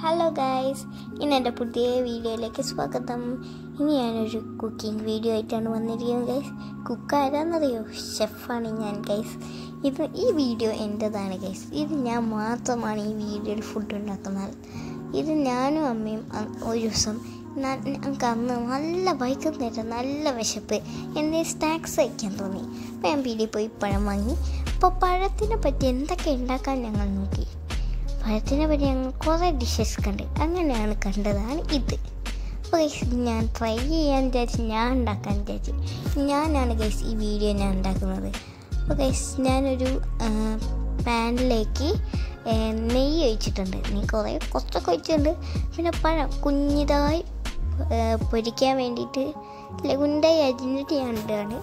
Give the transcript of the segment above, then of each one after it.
Hello guys ഇന്ന് എൻ്റെ പുതിയ വീഡിയോയിലേക്ക് സ്വാഗതം ഇനി ഞാനൊരു കുക്കിംഗ് വീഡിയോ ആയിട്ടാണ് വന്നിരിക്കുന്നത് ഗൈസ് കുക്ക് ആരാന്നറിയോ ഷെഫാണ് ഞാൻ ഗൈസ് ഇത് ഈ വീഡിയോ എൻ്റെതാണ് ഗൈസ് ഇത് ഞാൻ മാത്രമാണ് ഈ വീഡിയോയിൽ ഫുഡ് ഉണ്ടാക്കുന്നത് ഇത് ഞാനും അമ്മയും അ- ഒരു ദിവസം ന- ഞങ്ങൾക്ക് അന്ന് നല്ല വൈകുന്നേരം നല്ല വിശപ്പ് എന്നെ സ്നാക്സ് കഴിക്കാൻ തോന്നി അപ്പോൾ ഞാൻ പീടിയിൽ പോയി പഴം വാങ്ങി അപ്പോൾ പഴത്തിനെ പറ്റി എന്തൊക്കെ ഉണ്ടാക്കാൻ ഞങ്ങൾ നോക്കി പഴത്തിനെ പറ്റി ഞങ്ങൾ കുറേ ഡിഷസ് കണ്ട് അങ്ങനെയാണ് കണ്ടതാണ് ഇത് അപ്പോൾ ഗൈസ് ഞാൻ ട്രൈ ചെയ്യാൻ വിചാരിച്ച് ഞാൻ ഉണ്ടാക്കാൻ വിചാരിച്ചു ഞാനാണ് ഗൈസ് ഈ വീഡിയോ ഞാൻ ഉണ്ടാക്കുന്നത് അപ്പോൾ ഗൈസ് ഞാനൊരു പാനിലേക്ക് നെയ്യ് ഒഴിച്ചിട്ടുണ്ട് നെയ്യ് കുറേ കുറച്ചൊക്കെ ഒഴിച്ചിട്ടുണ്ട് പിന്നെ പഴം കുഞ്ഞിതായി ആ, പൊരിക്കാൻ വേണ്ടിയിട്ട് ലഗുണ്ടായി അരിഞ്ഞിട്ട് ഞാൻ ഇടുകയാണ്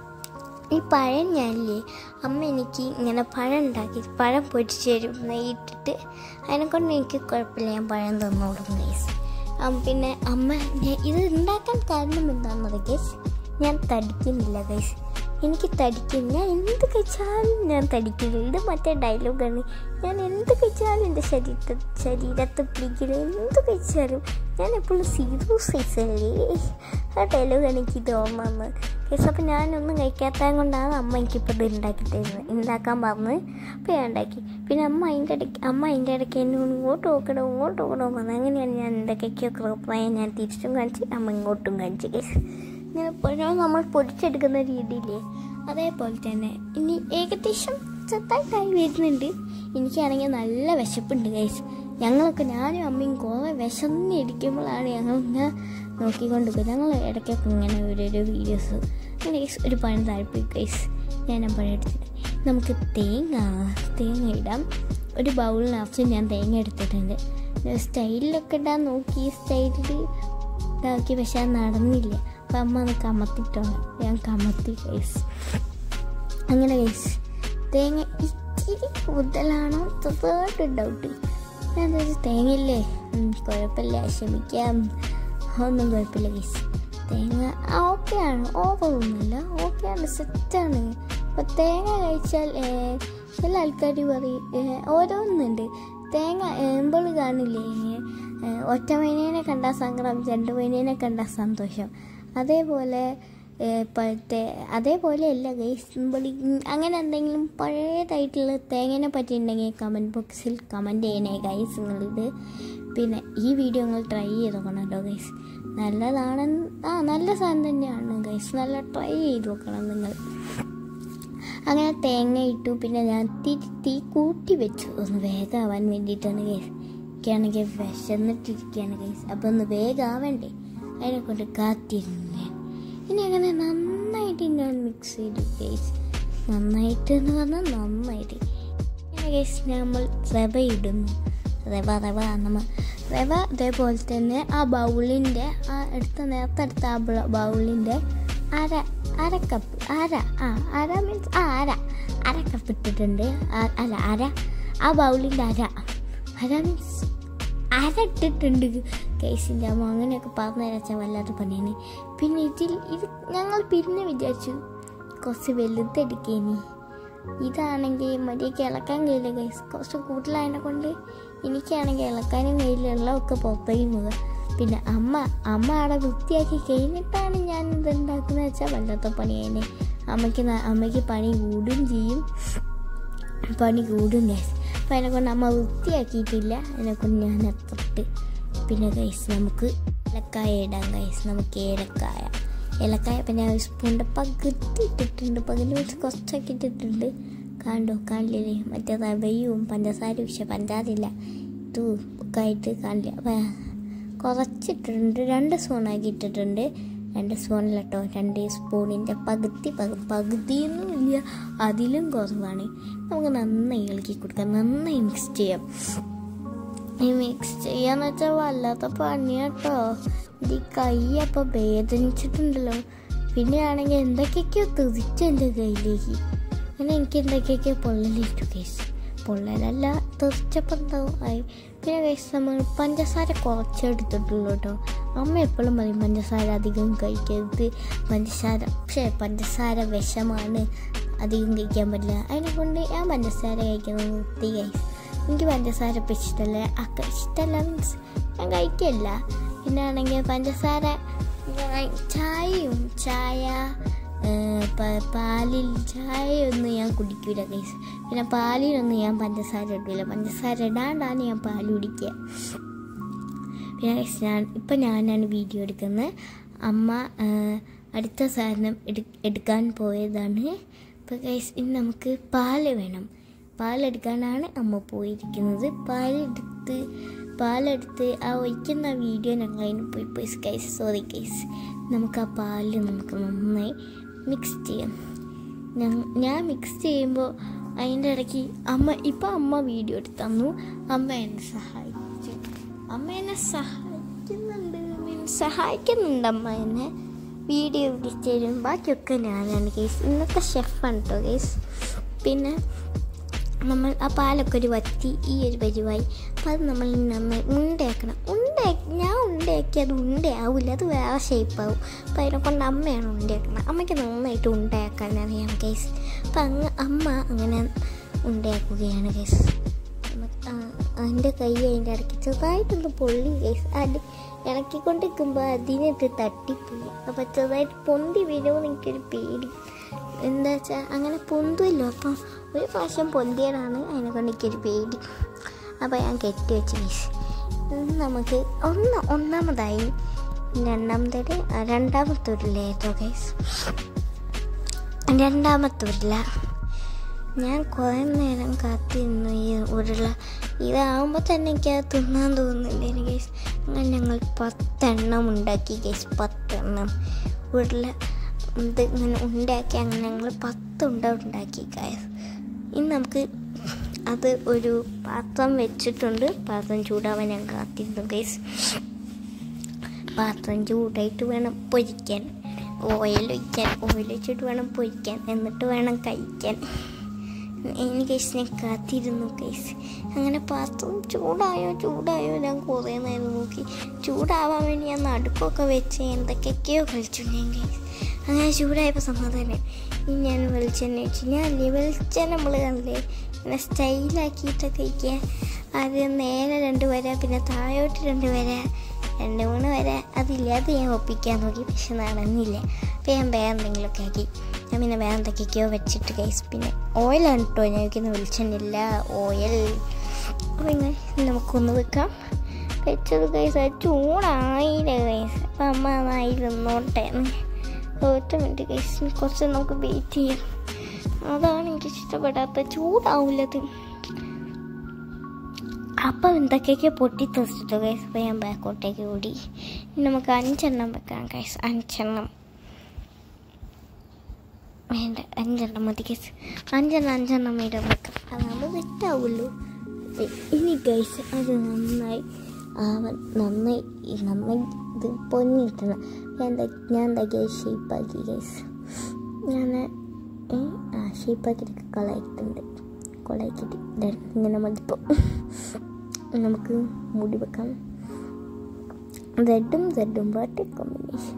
ഈ പഴം ഞാനില്ലേ അമ്മ എനിക്ക് ഇങ്ങനെ പഴം ഉണ്ടാക്കി പഴം പൊരിച്ച് തരും നെയ്യിട്ടിട്ട് അതിനെക്കൊണ്ട് എനിക്ക് കുഴപ്പമില്ല ഞാൻ പഴം തന്നോടും ഗൈസ് പിന്നെ അമ്മ ഞാൻ ഇത് ഉണ്ടാക്കാൻ കാരണം എന്താണെന്നത് ഗൈസ് ഞാൻ തടിക്കുന്നില്ല ഗൈസ് എനിക്ക് തടിക്കും ഞാൻ എന്ത് കഴിച്ചാലും ഞാൻ തടിക്കില്ല ഇത് മറ്റേ ഡയലോഗാണ് ഞാൻ എന്ത് കഴിച്ചാലും എൻ്റെ ശരീരത്തെ ശരീരത്തെ പിടിക്കില്ല എന്ത് കഴിച്ചാലും ഞാൻ എപ്പോഴും സീറോ സൈസല്ലേ ആ ഡയലോഗാണ് എനിക്ക് ഇത് ഓർമ്മ വന്നത് കേസ് അപ്പോൾ ഞാനൊന്നും കഴിക്കാത്തത് കൊണ്ടാണ് അമ്മ എനിക്കിപ്പോൾ ഇത് ഉണ്ടാക്കി തരുന്നത് ഉണ്ടാക്കാൻ പറഞ്ഞത് അപ്പോൾ ഞാൻ ഉണ്ടാക്കി പിന്നെ അമ്മ അതിൻ്റെ ഇടയ്ക്ക് അമ്മ അതിൻ്റെ ഇടയ്ക്ക് എന്നെ ഒന്ന് ഇങ്ങോട്ട് നോക്കണം ഇങ്ങോട്ട് നോക്കണം പറഞ്ഞു അങ്ങനെയാണ് ഞാൻ എന്തൊക്കെയൊക്കെയോ ക്രോപ്പായ ഞാൻ തിരിച്ചും കാണിച്ച് അമ്മ ഇങ്ങോട്ടും കാണിച്ചു കേസ് ഇങ്ങനെ പഴം നമ്മൾ പൊടിച്ചെടുക്കുന്ന രീതിയില്ലേ അതേപോലെ തന്നെ ഇനി ഏകദേശം ചെറുതായിട്ടായി വരുന്നുണ്ട് എനിക്കാണെങ്കിൽ നല്ല വിശപ്പുണ്ട് ഗൈസ് ഞങ്ങളൊക്കെ ഞാനും അമ്മയും കുറേ വിശന്നിരിക്കുമ്പോഴാണ് ഞങ്ങൾ ഇങ്ങനെ നോക്കിക്കൊണ്ടിരിക്കുക ഞങ്ങൾ ഇടയ്ക്കൊക്കെ ഇങ്ങനെ ഓരോരോ വീഡിയോസ് അങ്ങനെ ഗൈസ് ഒരു പഴം താല്പര്യം ഗൈസ് ഞാൻ ആ പഴം എടുത്തിട്ട് നമുക്ക് തേങ്ങ തേങ്ങ ഇടാം ഒരു ബൗളിനകത്ത് ഞാൻ തേങ്ങ എടുത്തിട്ടുണ്ട് സ്റ്റൈലിലൊക്കെ ഇടാൻ നോക്കി സ്റ്റൈലിൽ ഇതാക്കി പക്ഷെ അത് നടന്നില്ല അപ്പം അമ്മ അത് കമത്തിട്ടോളാം ഞാൻ കമത്തി ഗൈസ് അങ്ങനെ ഗൈസ് തേങ്ങ ഇച്ചിരി കൂടുതലാണോ ചെറുതായിട്ട് ഡൗട്ട് ഞാൻ വിചാരിച്ചു തേങ്ങയില്ലേ ഉം, കുഴപ്പമില്ല ക്ഷമിക്കാം ഒന്നും കുഴപ്പമില്ല ഗൈസ് തേങ്ങ ആ ഓക്കെയാണ് ഓവറൊന്നുമില്ല ഓക്കെയാണ് സെറ്റാണ് അപ്പം തേങ്ങ കഴിച്ചാൽ ഏ, ചില ആൾക്കാർ പറയും ഏ, ഓരോന്നുണ്ട് തേങ്ങ ഏമ്പൾ കാണില്ലേ ഏ, ഒറ്റ മൈനേനെ കണ്ടാൽ സങ്കടം രണ്ട് മൈനേനെ കണ്ടാൽ സന്തോഷം അതേപോലെ ഏ, പഴത്തെ അതേപോലെ അല്ല ഗൈസ് അങ്ങനെ എന്തെങ്കിലും പഴയതായിട്ടുള്ള തേങ്ങനെ പറ്റി ഉണ്ടെങ്കിൽ കമൻറ്റ് ബോക്സിൽ കമൻറ്റ് ചെയ്യണേ ഗൈസ് നിങ്ങളിത് പിന്നെ ഈ വീഡിയോ നിങ്ങൾ ട്രൈ ചെയ്ത് നോക്കണം കേട്ടോ ഗൈസ് നല്ലതാണെന്ന് ആ നല്ല സാധനം തന്നെയാണ് ഗൈസ് നല്ല ട്രൈ ചെയ്ത് നോക്കണം നിങ്ങൾ അങ്ങനെ തേങ്ങ ഇട്ടു പിന്നെ ഞാൻ തീ തീ കൂട്ടി വെച്ചു ഒന്ന് വേഗമാവാൻ വേണ്ടിയിട്ടാണ് കേസ് എനിക്കാണെങ്കിൽ വിശന്നിട്ടിരിക്കുകയാണ് കേസ് അപ്പോൾ ഒന്ന് വേഗമാവണ്ടേ അതിനെ കൊണ്ട് കാത്തിരുന്നു ഞാൻ ഇനി അങ്ങനെ നന്നായിട്ട് ഞാൻ മിക്സ് ചെയ്തു കേസ് നന്നായിട്ട് എന്ന് പറഞ്ഞാൽ നന്നായിട്ട് അങ്ങനെ കേസ് നമ്മൾ റവ ഇടുന്നു റവ റവ നമ്മൾ റവ അതേപോലെ തന്നെ ആ ബൗളിൻ്റെ ആ എടുത്ത നേരത്തെ എടുത്ത ആ ബൗളിൻ്റെ അര അര കപ്പ് അര ആ അര മീൻസ് ആ അര അര കപ്പ് ഇട്ടിട്ടുണ്ട് ആ- അല്ല അര ആ ബൗളിൻ്റെ അര അര മീൻസ് അര ഇട്ടിട്ടുണ്ട് കേസിൻ്റെ അമ്മ അങ്ങനെയൊക്കെ പറഞ്ഞു തരാച്ചാൽ വല്ലാത്ത പണിയാണ് പിന്നെ ഇതിൽ ഇത് ഞങ്ങൾ പിന്നെ വിചാരിച്ചു കുറച്ച് വലുതെടുക്കേനി ഇതാണെങ്കിൽ മര്യാദയ്ക്ക് ഇളക്കാൻ കഴിയില്ല ഗൈസ് കുറച്ച് കൂടുതലായതിനെ കൊണ്ട് എനിക്കാണെങ്കിൽ ഇളക്കാനും കഴിയില്ല എള്ളമൊക്കെ പുറത്തേക്ക് പോകുക പിന്നെ അമ്മ അമ്മ അവിടെ വൃത്തിയാക്കി കഴിഞ്ഞിട്ടാണ് ഞാൻ ഇത് ഉണ്ടാക്കുന്നത് വെച്ചാൽ വല്ലാത്ത പണിയായി അമ്മയ്ക്ക് ന- അമ്മയ്ക്ക് പണി കൂടും ചെയ്യും പണി കൂടും ഗൈസ് അപ്പം അതിനെ കൊണ്ട് അമ്മ വൃത്തിയാക്കിയിട്ടില്ല അതിനെ കൊണ്ട് ഞാൻ അത്രട്ട് പിന്നെ ഗൈസ് നമുക്ക് ഏലക്കായ ഇടാം ഗൈസ് നമുക്ക് ഏലക്കായ ഏലക്കായ പിന്നെ ഒരു സ്പൂണിൻ്റെ പകുതി ഇട്ടിട്ടുണ്ട് പകുതി വെച്ച് കുറച്ചൊക്കെ ഇട്ടിട്ടുണ്ട് കണ്ടോ കാണില്ലേ മറ്റേ റവയും പഞ്ചസാരയും പക്ഷെ പഞ്ചാരില്ല ഇതും ഒക്കെ ആയിട്ട് കാണില്ല അപ്പം കുറച്ചിട്ടിട്ടുണ്ട് രണ്ട് സ്പൂണാക്കി ഇട്ടിട്ടുണ്ട് രണ്ട് സ്പൂണിൽ കേട്ടോ രണ്ട് സ്പൂണിൻ്റെ പകുതി പകു- പകുതിയൊന്നും ഇല്ല അതിലും കുറവാണ് നമുക്ക് നന്നായി ഇളക്കി കൊടുക്കാം നന്നായി മിക്സ് ചെയ്യാം ഈ മിക്സ് ചെയ്യാന്ന് വെച്ചാൽ വല്ലാത്ത പണിയാട്ടോ ഇത് ഈ കൈ അപ്പം വേദനിച്ചിട്ടുണ്ടല്ലോ പിന്നെ ആണെങ്കിൽ എന്തൊക്കെയൊക്കെയോ തെറിച്ചു എൻ്റെ കയ്യിലേക്ക് അങ്ങനെ എനിക്ക് എന്തൊക്കെയൊക്കെയോ പൊള്ളലിട്ടു കേസ് പൊള്ളലല്ല തെറിച്ചപ്പോൾ എന്താവും ആയി പിന്നെ കേസ് നമ്മൾ പഞ്ചസാര കുറച്ചെടുത്തിട്ടുള്ളൂ കേട്ടോ അമ്മ എപ്പോഴും പറയും പഞ്ചസാര അധികം കഴിക്കരുത് പഞ്ചസാര പക്ഷേ പഞ്ചസാര വിഷമാണ് അധികം കഴിക്കാൻ പറ്റില്ല അതിനെ കൊണ്ട് ഞാൻ പഞ്ചസാര കഴിക്കുന്നത് നിർത്തി കൈസ് എനിക്ക് പഞ്ചസാര ഇപ്പം ഇഷ്ടമല്ല അക്ക ഇഷ്ടമല്ല മീൻസ് ഞാൻ കഴിക്കില്ല പിന്നെ ആണെങ്കിൽ പഞ്ചസാര ഞാൻ ചായയും ചായ ഏഹ്, പ- പാലിൽ ചായയൊന്നും ഞാൻ കുടിക്കില്ല ഗൈസ് പിന്നെ പാലിലൊന്നും ഞാൻ പഞ്ചസാര ഇടില്ല പഞ്ചസാര ഇടാണ്ടാണ് ഞാൻ പാൽ കുടിക്കുക പിന്നെ guys, ഞാൻ ഇപ്പം ഞാനാണ് വീഡിയോ എടുക്കുന്നത് അമ്മ ആ, അടുത്ത സാധനം എടു എടുക്കാൻ പോയതാണ് ഇപ്പോൾ ഗൈസ് ഇന്ന് നമുക്ക് പാല് വേണം പാലെടുക്കാനാണ് അമ്മ പോയിരിക്കുന്നത് പാലെടുത്ത് പാലെടുത്ത് ആ ഒഴിക്കുന്ന വീഡിയോ ഞങ്ങൾ അതിന് പോയി പോയി ഗൈസ് സോറി ഗൈസ് നമുക്ക് ആ പാല് നമുക്ക് നന്നായി മിക്സ് ചെയ്യാം ഞാൻ- ഞാൻ മിക്സ് ചെയ്യുമ്പോൾ അതിൻ്റെ ഇടയ്ക്ക് അമ്മ ഇപ്പം അമ്മ വീഡിയോ എടുത്ത് തന്നു അമ്മ എന്നെ സഹായിച്ചു അമ്മ എന്നെ സഹായിക്കുന്നുണ്ട് മീൻസ് സഹായിക്കുന്നുണ്ട് അമ്മ എന്നെ വീഡിയോ പിടിച്ച് തരും ബാക്കിയൊക്കെ ഞാനാണ് കേസ് ഇന്നത്തെ ഷെഫാണ് കേട്ടോ കേസ് പിന്നെ നമ്മൾ ആ പാലൊക്കെ ഒരു വറ്റി ഈ ഒരു പരിവായി അപ്പം അത് നമ്മൾ നന്നായി ഉണ്ടയാക്കണം ഉണ്ട ഞാൻ ഉണ്ടയാക്കി അത് ഉണ്ടയാവില്ല അത് വേറെ ഷേപ്പാവും അപ്പം അതിനെ കൊണ്ട് അമ്മയാണ് ഉണ്ടയാക്കണം അമ്മയ്ക്ക് നന്നായിട്ട് ഉണ്ടയാക്കാൻ അറിയാം കേസ് അപ്പം അങ്ങ് അമ്മ അങ്ങനെ ഉണ്ടയാക്കുകയാണ് കേസ് എൻ്റെ കൈ അതിൻ്റെ ഇടയ്ക്ക് ചെറുതായിട്ടൊന്ന് പൊള്ളി കേസ് അത് ഇളക്കിക്കൊണ്ടിരിക്കുമ്പോൾ അതിനിട്ട് തട്ടിപ്പോയി അപ്പോൾ ചെറുതായിട്ട് പൊന്തി വീഴുമെന്ന് എനിക്കൊരു പേടി എന്താ വെച്ചാൽ അങ്ങനെ പൊന്തുമല്ലോ അപ്പം ഒരു പ്രാവശ്യം പൊന്തിയതാണ് അതിനെ കൊണ്ട് എനിക്കൊരു പേടി അപ്പോൾ ഞാൻ കെട്ടി വെച്ച് കേസ് ഇനി നമുക്ക് ഒന്ന് ഒന്നാമതായി രണ്ടാമത്തെ രണ്ടാമത്തെ ഉരുളയായിരുന്നു കേസ് രണ്ടാമത്തെ ഉരുള ഞാൻ കുറേ നേരം കാത്തിരുന്നു ഈ ഉരുള ഇതാകുമ്പോൾ തന്നെ എനിക്ക് അത് തിന്നാൻ തോന്നുന്നില്ല എനിക്ക് അങ്ങനെ ഞങ്ങൾ പത്തെണ്ണം ഉണ്ടാക്കി കേസ് പത്തെണ്ണം ഉരുള ഇത് ഇങ്ങനെ ഉണ്ടാക്കി അങ്ങനെ ഞങ്ങൾ പത്തുണ്ട ഉണ്ടാക്കി കായസ് ഇനി നമുക്ക് അത് ഒരു പാത്രം വെച്ചിട്ടുണ്ട് പാത്രം ചൂടാവാൻ ഞാൻ കാത്തിരുന്നു കേസ് പാത്രം ചൂടായിട്ട് വേണം പൊരിക്കാൻ ഓയിൽ ഒഴിക്കാൻ ഓയിൽ വെച്ചിട്ട് വേണം പൊരിക്കാൻ എന്നിട്ട് വേണം കഴിക്കാൻ എനിക്ക് കേസിനെ കാത്തിരുന്നു കേസ് അങ്ങനെ പാത്രം ചൂടായോ ചൂടായോ ഞാൻ കുറേ നേരം നോക്കി ചൂടാവാൻ വേണ്ടി ഞാൻ നടുക്കൊക്കെ വെച്ച് എന്തൊക്കെയൊക്കെയോ കളിച്ചു ഞാൻ കേസ് അങ്ങനെ ചൂടായപ്പോൾ സമാധാനം ഇനി ഞാൻ വെളിച്ചെണ്ണ വെച്ചു ഞാൻ അല്ലേ വെളിച്ചെണ്ണ നമ്മൾ കണ്ടില്ലേ ഇങ്ങനെ സ്റ്റൈലാക്കിയിട്ടൊക്കെ കഴിക്കുക ആദ്യം നേരെ രണ്ട് വര പിന്നെ താഴോട്ട് രണ്ട് വര രണ്ട് മൂന്ന് വര അതില്ല അത് ഞാൻ ഒപ്പിക്കാൻ നോക്കി പക്ഷെ നടന്നില്ല അപ്പോൾ ഞാൻ വേറെ എന്തെങ്കിലുമൊക്കെ ആക്കി ഞാൻ പിന്നെ വേറെ എന്തൊക്കെയൊക്കെയോ വെച്ചിട്ട് കൈസ് പിന്നെ ഓയിലാണ് കേട്ടോ ഞാൻ വയ്ക്കുന്ന വെളിച്ചെണ്ണില്ല ഓയിൽ അപ്പോൾ ഇങ്ങനെ നമുക്കൊന്ന് വെക്കാം വെച്ചത് കൈസ് അത് ചൂടായില്ല കൈസ് അപ്പം അമ്മ നന്നായിരുന്നോട്ടെ ഒറ്റ മിനിറ്റ് കൈസ് കുറച്ച് നമുക്ക് വെയിറ്റ് ചെയ്യാം അതാണ് എനിക്ക് ഇഷ്ടപ്പെടാത്ത ചൂടാവില്ലത് അപ്പം എന്തൊക്കെയൊക്കെ പൊട്ടി തെറിച്ചിട്ടു കൈസ് അപ്പോൾ ഞാൻ ബാക്കോട്ടേക്ക് ഓടി ഇനി നമുക്ക് അഞ്ചെണ്ണം വെക്കാം കൈസ് അഞ്ചെണ്ണം വേണ്ട അഞ്ചെണ്ണം മതി കേസ് അഞ്ചെണ്ണം അഞ്ചെണ്ണം വീതം വെക്കാം അതാകുമ്പോൾ സെറ്റാവുമല്ലോ ഇനി ഗൈസ് അത് നന്നായി ആവാൻ നന്നായി നന്നായി ഇത് പൊന്നിട്ടണം ഞാൻ എന്താ ഞാൻ എന്താക്കിയ ഷേപ്പാക്കി ഗൈസ് ഞാൻ ഏ, ആ ഷേപ്പാക്കിയിട്ട് കളയിട്ടുണ്ട് കൊളാക്കിയിട്ട് ദേ ഇങ്ങനെ മതിപ്പോൾ നമുക്ക് മുടി വെക്കാം റെഡും റെഡും പാട്ട് കോമ്പിനേഷൻ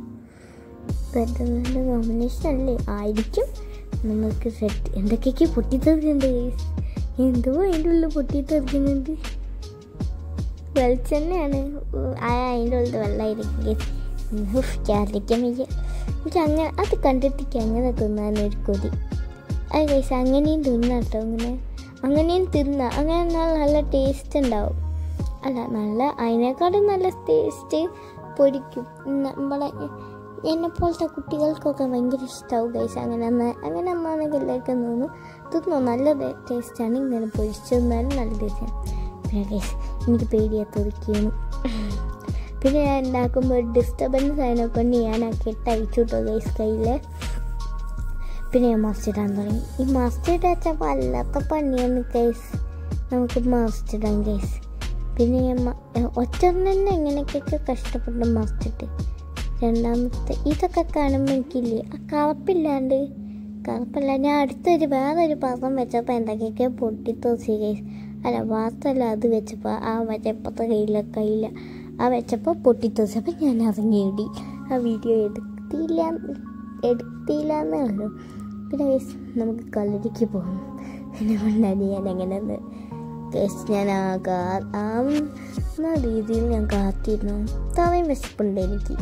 റെഡ് കോമ്പിനേഷൻ അല്ലേ ആയിരിക്കും നമുക്ക് റെഡ് എന്തൊക്കെയൊക്കെ പൊട്ടിത്തെറിക്കുന്നുണ്ട് guys. എന്തോ അതിൻ്റെ ഉള്ളിൽ പൊട്ടിത്തെറിക്കുന്നുണ്ട് വെളിച്ചെണ്ണയാണ് ആ അതിൻ്റെ ഉള്ളിൽ വെള്ളമായിരിക്കും ക്യാരലിക്കാൻ വയ്യ എനിക്ക് അങ്ങനെ അത് കണ്ടിട്ട് അങ്ങനെ തിന്നാനൊരു കൊതി അത് കഴിച്ച അങ്ങനെയും തിന്നാം കേട്ടോ ഇങ്ങനെ അങ്ങനെയും തിന്നാം അങ്ങനെ എന്നാൽ നല്ല ടേസ്റ്റ് ഉണ്ടാവും അല്ല നല്ല അതിനേക്കാളും നല്ല ടേസ്റ്റ് പൊരിക്കും നമ്മളെ എന്നെ പോലത്തെ കുട്ടികൾക്കൊക്കെ ഭയങ്കര ഇഷ്ടമാവും ഗൈസ് അങ്ങനെ അന്ന് അങ്ങനെ അമ്മാണെങ്കിൽ എല്ലാവർക്കും തോന്നും തിന്നോ നല്ല ടേസ്റ്റാണ് ഇങ്ങനെ പൊരിച്ചു തിന്നാലും നല്ല ടേസ്റ്റാണ് പിന്നെ ഗൈസ് എനിക്ക് പേടിയാ തെറിക്കുന്നു പിന്നെ ഞാൻ ഉണ്ടാക്കുമ്പോൾ ഒരു ഡിസ്റ്റർബൻസ് അതിനെ കൊണ്ട് ഞാൻ ആ കെട്ട് അയച്ചു കേട്ടോ ഗൈസ് കയ്യിൽ പിന്നെ ഞാൻ മാസ്റ്റ് ഇടാൻ തുടങ്ങി ഈ മാസ്റ്റ് ഇടാച്ചാൽ വല്ലാത്ത പണിയാണ് ഗൈസ് നമുക്ക് മാസ്റ്റ് ഇടാം ഗൈസ് പിന്നെ ഞാൻ ഒറ്റ തന്നെ എങ്ങനെയൊക്കെ കഷ്ടപ്പെട്ട് മാസ്റ്റ് ഇട്ട് രണ്ടാമത്തെ ഇതൊക്കെ കാണുമ്പോൾ എനിക്കില്ലേ ആ കറുപ്പില്ലാണ്ട് കറുപ്പല്ല ഞാൻ അടുത്തൊരു വേറൊരു പാത്രം വെച്ചപ്പോൾ എന്തൊക്കെയൊക്കെ പൊട്ടിത്തോസി ഗൈസ് അല്ല വാർത്തല്ല അത് വെച്ചപ്പോൾ ആ വെച്ചപ്പത്തെ കയ്യില കയ്യില ആ വെച്ചപ്പോൾ പൊട്ടിത്തോസി അപ്പം ഞാൻ ഇറങ്ങിയിടി ആ വീഡിയോ എടുത്തില്ല എടുത്തില്ല എന്നേ ഉള്ളൂ പിന്നെ ഗൈസ് നമുക്ക് കളരിക്ക് പോകാം പിന്നെ കൊണ്ടാണ് ഞാൻ എങ്ങനെ ഒന്ന് ഗൈസ് ഞാൻ ആകാ ആവുന്ന രീതിയിൽ ഞാൻ കാത്തിരുന്നു തവയും വിശപ്പുണ്ട് എനിക്ക്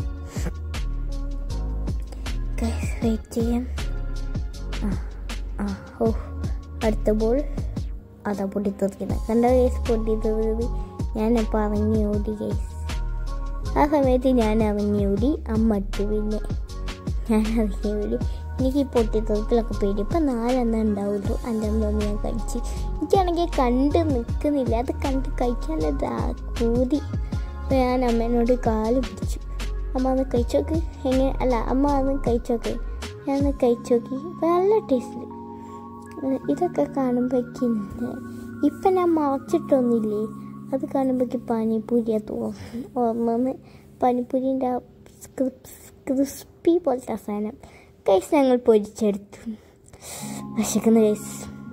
ഗൈസ് വെയിറ്റ് ചെയ്യാം ആ ആ ഓ അടുത്ത ബോൾ അതാ പൊട്ടിത്തെറിക്കുന്നത് കണ്ട കേസ് പൊട്ടിത്തെറിയത് ഞാൻ അപ്പോൾ ഇറങ്ങി ഓടി കേസ് ആ സമയത്ത് ഞാൻ ഇറങ്ങി ഓടി അമ്മ ഇട്ടു പിന്നെ ഞാൻ ഇറങ്ങി ഓടി എനിക്ക് ഈ പൊട്ടിത്തെറിക്കലൊക്കെ പേടി ഇപ്പം നാലെണ്ണം ഉണ്ടാവുള്ളൂ എൻ്റെ അമ്മ ഞാൻ കഴിച്ച് എനിക്കാണെങ്കിൽ കണ്ട് നിൽക്കുന്നില്ല അത് കണ്ട് കഴിക്കാനത് കൂതി അപ്പോൾ ഞാൻ അമ്മേനോട് കാല് പിടിച്ചു അമ്മ ഒന്ന് കഴിച്ചോക്ക് എങ്ങനെ അല്ല അമ്മ ഒന്ന് കഴിച്ചോക്ക് ഞാൻ ഒന്ന് കഴിച്ചോക്കി നല്ല ടേസ്റ്റ് ഇതൊക്കെ കാണുമ്പോഴേക്കും ഇപ്പം ഞാൻ മറച്ചിട്ടൊന്നുമില്ലേ അത് കാണുമ്പോഴേക്ക് പാനിപ്പൂരിയാ തോന്നുന്നു ഓർമ്മ പാനിപ്പൂരിൻ്റെ ആ ക്രിസ്പി പോലത്തെ സാധനം കൈസ് ഞങ്ങൾ പൊരിച്ചെടുത്തു വിശക്കുന്ന കൈസ്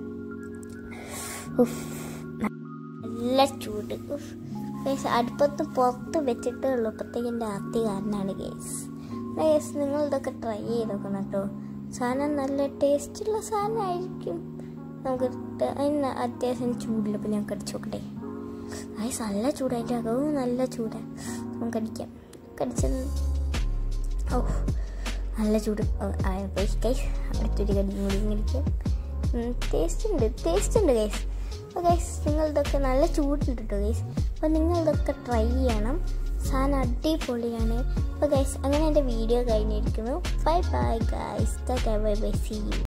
നല്ല ചൂട് ഗൈസ് അടുപ്പത്ത് പുറത്ത് വെച്ചിട്ട് ഉള്ളപ്പോഴത്തേക്ക് എൻ്റെ ആർത്തി കാരനാണ് ഗൈസ് ഗൈസ് നിങ്ങൾ ഇതൊക്കെ ട്രൈ ചെയ്ത് നോക്കണം കേട്ടോ സാധനം നല്ല ടേസ്റ്റുള്ള സാധനമായിരിക്കും നമുക്ക് അതിന് അത്യാവശ്യം ചൂടില്ല അപ്പോൾ ഞാൻ കടിച്ചു നോക്കട്ടെ ഗൈസ് നല്ല ചൂടായിട്ട് അകവും നല്ല ചൂടാണ് നമുക്ക് കടിക്കാം കടിച്ചത് ഓ നല്ല ചൂട് ഗൈസ് അടുത്തൊരു കടി കൂടി കടിക്കാം ടേസ്റ്റ് ഉണ്ട് ടേസ്റ്റ് ഉണ്ട് ഗൈസ് അപ്പോൾ ഗൈസ് നിങ്ങൾ ഇതൊക്കെ നല്ല ചൂടുണ്ട് കേട്ടോ ഗൈസ് അപ്പോൾ നിങ്ങൾ ഇതൊക്കെ ട്രൈ ചെയ്യണം സാധനം അടിപൊളിയാണ് അപ്പോൾ ഗൈസ് അങ്ങനെ എൻ്റെ വീഡിയോ കഴിഞ്ഞിരിക്കുന്നു bye bye guys bye bye see U